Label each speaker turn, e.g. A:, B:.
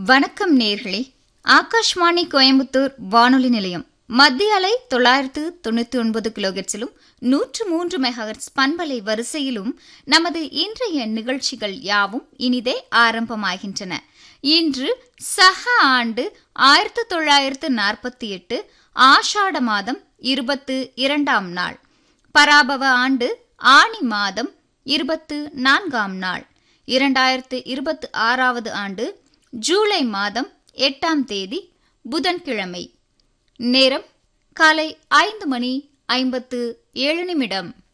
A: வணக்கம் நேர்களே ஆகாஷ்வாணி கோயம்புத்தூர் வானொலி நிலையம் மத்திய அலை தொள்ளாயிரத்து தொண்ணூத்தி ஒன்பது கிலோகெட்ஸிலும் நூற்று மூன்று மெகாஹெர்ட்ஸ் பண்பலை வரிசையிலும் நமது இன்றைய நிகழ்ச்சிகள் யாவும் இனிதே ஆரம்பமாகின்றன இன்று சக ஆண்டு ஆயிரத்து தொள்ளாயிரத்து நாற்பத்தி எட்டு ஆஷாட மாதம் இருபத்து இரண்டாம் நாள் பராபவ ஆண்டு ஆணி மாதம் இருபத்து நான்காம் நாள் இரண்டாயிரத்து இருபத்து ஆறாவது ஆண்டு ஜூலை மாதம் எட்டாம் தேதி புதன்கிழமை நேரம் காலை ஐந்து மணி ஐம்பத்து ஏழு நிமிடம்